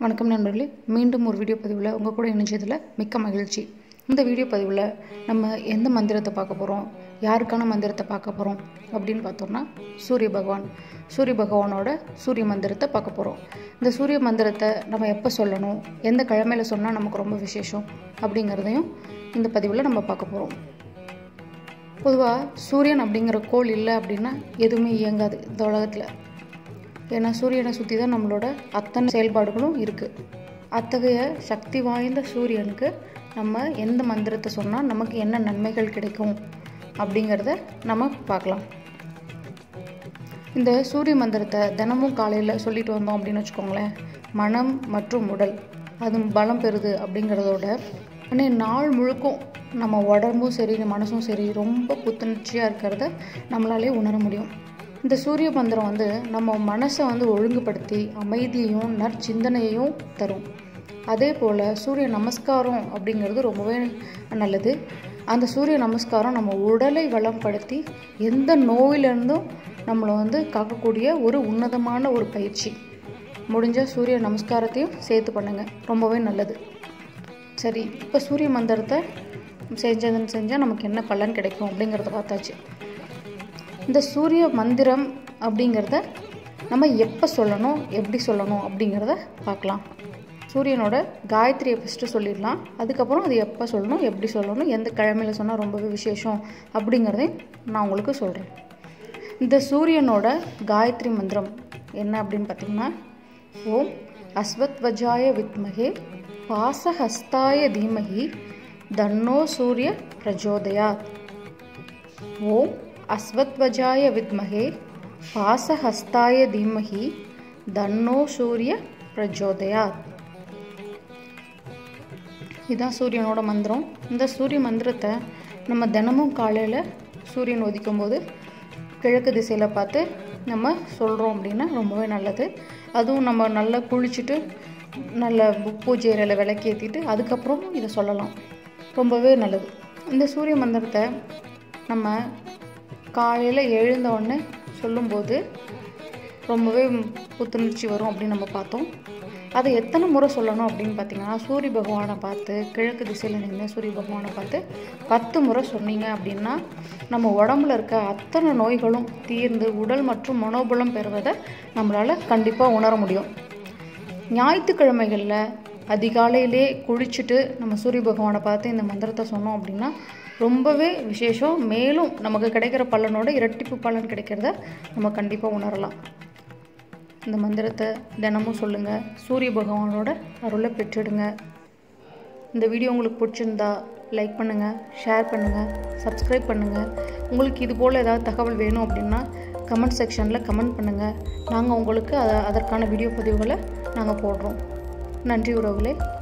வணக்கம் நண்பர்களே மீண்டும் ஒரு வீடியோ பதிவில் உங்கள் கூட இணைஞ்சதில் மிக்க மகிழ்ச்சி இந்த வீடியோ பதிவில் நம்ம எந்த மந்திரத்தை பார்க்க போகிறோம் யாருக்கான மந்திரத்தை பார்க்க போகிறோம் அப்படின்னு பார்த்தோம்னா சூரிய பகவான் சூரிய பகவானோட சூரிய மந்திரத்தை பார்க்க போகிறோம் இந்த சூரிய மந்திரத்தை நம்ம எப்போ சொல்லணும் எந்த கிழமையில் சொன்னால் நமக்கு ரொம்ப விசேஷம் அப்படிங்கிறதையும் இந்த பதிவில் நம்ம பார்க்க போகிறோம் பொதுவாக சூரியன் அப்படிங்கிற கோள் இல்லை அப்படின்னா எதுவுமே இயங்காது இந்த உலகத்தில் ஏன்னா சூரியனை சுற்றி தான் நம்மளோட அத்தனை செயல்பாடுகளும் இருக்குது அத்தகைய சக்தி வாய்ந்த சூரியனுக்கு நம்ம எந்த மந்திரத்தை சொன்னால் நமக்கு என்ன நன்மைகள் கிடைக்கும் அப்படிங்கிறத நம்ம பார்க்கலாம் இந்த சூரிய மந்திரத்தை தினமும் காலையில் சொல்லிட்டு வந்தோம் அப்படின்னு வச்சுக்கோங்களேன் மனம் மற்றும் உடல் அது பலம் பெறுது அப்படிங்கிறதோட உடனே நாள் முழுக்கும் நம்ம உடம்பும் சரி மனசும் சரி ரொம்ப புத்துணர்ச்சியாக இருக்கிறத நம்மளாலே உணர முடியும் இந்த சூரிய மந்திரம் வந்து நம்ம மனசை வந்து ஒழுங்குபடுத்தி அமைதியையும் நற்சிந்தனையையும் தரும் அதே போல் சூரிய நமஸ்காரம் அப்படிங்கிறது ரொம்பவே நல்லது அந்த சூரிய நமஸ்காரம் நம்ம உடலை வளம்படுத்தி எந்த நோயிலிருந்தும் நம்மளை வந்து காக்கக்கூடிய ஒரு உன்னதமான ஒரு பயிற்சி முடிஞ்ச சூரிய நமஸ்காரத்தையும் சேர்த்து பண்ணுங்கள் ரொம்பவே நல்லது சரி இப்போ சூரிய மந்திரத்தை செஞ்சதுன்னு செஞ்சால் நமக்கு என்ன பலன் கிடைக்கும் அப்படிங்கிறத பார்த்தாச்சு இந்த சூரிய மந்திரம் அப்படிங்கிறத நம்ம எப்போ சொல்லணும் எப்படி சொல்லணும் அப்படிங்கிறத பார்க்கலாம் சூரியனோட காயத்ரியை ஃபஸ்ட்டு சொல்லிடலாம் அதுக்கப்புறம் அது எப்போ சொல்லணும் எப்படி சொல்லணும் எந்த கிழமையில் சொன்னால் ரொம்பவே விசேஷம் அப்படிங்கிறதையும் நான் உங்களுக்கு சொல்கிறேன் இந்த சூரியனோட காயத்ரி மந்திரம் என்ன அப்படின்னு பார்த்தீங்கன்னா ஓம் அஸ்வத்வஜாய வித்மகே பாசஹஸ்தாய தீமகி தன்னோ சூரிய பிரஜோதயாத் ஓம் அஸ்வத்வஜாய வித்மகே பாசஹஸ்தாய தீமகி தன்னோ சூரிய பிரஜோதயாத் இதுதான் சூரியனோட மந்திரம் இந்த சூரிய மந்திரத்தை நம்ம தினமும் காலையில் சூரியன் உதிக்கும் போது கிழக்கு திசையில் பார்த்து நம்ம சொல்கிறோம் அப்படின்னா ரொம்பவே நல்லது அதுவும் நம்ம நல்லா குளிச்சுட்டு நல்ல பூஜை அறையில் விளக்கேற்றிட்டு அதுக்கப்புறம் இதை சொல்லலாம் ரொம்பவே நல்லது இந்த சூரிய மந்திரத்தை நம்ம காலையில் எழுந்த உடனே சொல்லும்போது ரொம்பவே புத்துணர்ச்சி வரும் அப்படின்னு நம்ம பார்த்தோம் அதை எத்தனை முறை சொல்லணும் அப்படின்னு பார்த்தீங்கன்னா சூரிய பகவானை பார்த்து கிழக்கு திசையில் நின்று சூரிய பகவானை பார்த்து பத்து முறை சொன்னீங்க அப்படின்னா நம்ம உடம்புல இருக்க அத்தனை நோய்களும் தீர்ந்து உடல் மற்றும் மனோபலம் பெறுவதை நம்மளால் கண்டிப்பாக உணர முடியும் ஞாயிற்றுக்கிழமைகளில் அதிகாலையிலே குளிச்சுட்டு நம்ம சூரிய பகவானை பார்த்து இந்த மந்திரத்தை சொன்னோம் அப்படின்னா ரொம்பவே விசேஷம் மேலும் நமக்கு கிடைக்கிற பலனோட இரட்டிப்பு பலன் கிடைக்கிறத நம்ம கண்டிப்பாக உணரலாம் இந்த மந்திரத்தை தினமும் சொல்லுங்கள் சூரிய பகவானோட அருளை பெற்றுடுங்க இந்த வீடியோ உங்களுக்கு பிடிச்சிருந்தா லைக் பண்ணுங்கள் ஷேர் பண்ணுங்கள் சப்ஸ்கிரைப் பண்ணுங்கள் உங்களுக்கு இது போல் ஏதாவது தகவல் வேணும் அப்படின்னா கமெண்ட் செக்ஷனில் கமெண்ட் பண்ணுங்கள் நாங்கள் உங்களுக்கு அதை அதற்கான வீடியோ பதிவுகளை நாங்கள் போடுறோம் நன்றி உறவுகளே